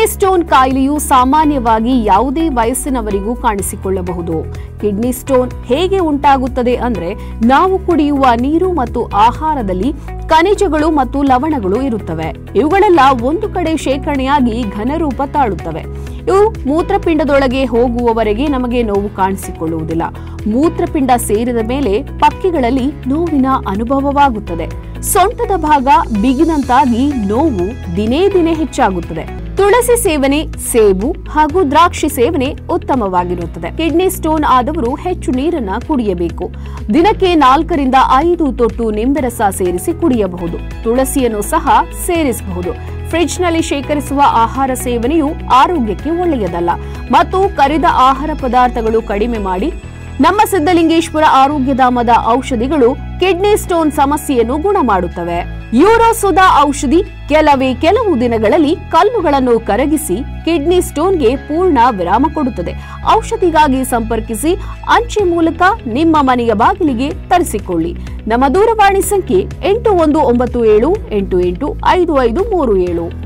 stone ಕಾಯಿಲೆಯು ಸಾಮಾನ್ಯವಾಗಿ ಯಾವುದೇ ವಯಸ್ಸಿನವರಿಗೂ ಕಾಣಿಸಿಕೊಳ್ಳಬಹುದು kidney stone ಹೇಗೆ ಉಂಟಾಗುತ್ತದೆ ಅಂದ್ರೆ ನಾವು ಕುಡಿಯುವ ನೀರು ಮತ್ತು ಆಹಾರದಲ್ಲಿ ಖನಿಜಗಳು ಮತ್ತು ಲವಣಗಳು ಇರುತ್ತವೆ ಇವುಗಳೆಲ್ಲ ಒಂದು ಕಡೆ ಶೇಖರಣೆಯಾಗಿ ಘನರೂಪ ತಾಳುತ್ತವೆ ಇವು ಮೂತ್ರಪಿಂಡದೊಳಗೆ ಹೋಗುವವರೆಗೆ ನಮಗೆ ನೋವು ಕಾಣಿಸಿಕೊಳ್ಳುವುದಿಲ್ಲ ಮೂತ್ರಪಿಂಡ ಸೇರಿದ ಮೇಲೆ ಪಕ್ಕಿಗಳಲ್ಲಿ ನೋವಿನ ಅನುಭವವಾಗುತ್ತದೆ ಸೊಂಟದ ಭಾಗ ಬಿಗಿದಂತಾಗಿ ನೋವು ದಿನೇ ದಿನೇ ಹೆಚ್ಚಾಗುತ್ತದೆ ತುಳಸಿ ಸೇವನೆ ಸೇಬು ಹಾಗೂ ದ್ರಾಕ್ಷಿ ಸೇವನೆ ಉತ್ತಮವಾಗಿರುತ್ತದೆ ಕಿಡ್ನಿ ಸ್ಟೋನ್ ಆದವರು ಹೆಚ್ಚು ನೀರನ್ನ ಕುಡಿಯಬೇಕು ದಿನಕ್ಕೆ ನಾಲ್ಕರಿಂದ ಐದು ತೊಟ್ಟು ನಿಂಬೆರಸ ಸೇರಿಸಿ ಕುಡಿಯಬಹುದು ತುಳಸಿಯನ್ನು ಸಹ ಸೇರಿಸಬಹುದು ಫ್ರಿಡ್ಜ್ನಲ್ಲಿ ಶೇಖರಿಸುವ ಆಹಾರ ಸೇವನೆಯು ಆರೋಗ್ಯಕ್ಕೆ ಒಳ್ಳೆಯದಲ್ಲ ಮತ್ತು ಕರಿದ ಆಹಾರ ಪದಾರ್ಥಗಳು ಕಡಿಮೆ ಮಾಡಿ ನಮ್ಮ ಸಿದ್ದಲಿಂಗೇಶ್ವರ ಆರೋಗ್ಯಧಾಮದ ಔಷಧಿಗಳು ಕಿಡ್ನಿ ಸ್ಟೋನ್ ಸಮಸ್ಯೆಯನ್ನು ಗುಣ ಮಾಡುತ್ತವೆ ಯೂರೋಸುಧಾ ಔಷಧಿ ಕೆಲವೇ ಕೆಲವು ದಿನಗಳಲ್ಲಿ ಕಲ್ಲುಗಳನ್ನು ಕರಗಿಸಿ ಕಿಡ್ನಿ ಸ್ಟೋನ್ಗೆ ಪೂರ್ಣ ವಿರಾಮ ಕೊಡುತ್ತದೆ ಔಷಧಿಗಾಗಿ ಸಂಪರ್ಕಿಸಿ ಅಂಚೆ ಮೂಲಕ ನಿಮ್ಮ ಮನೆಯ ಬಾಗಿಲಿಗೆ ತರಿಸಿಕೊಳ್ಳಿ ನಮ್ಮ ದೂರವಾಣಿ ಸಂಖ್ಯೆ ಎಂಟು ಒಂದು ಒಂಬತ್ತು ಏಳು ಎಂಟು ಎಂಟು ಐದು ಐದು ಮೂರು ಏಳು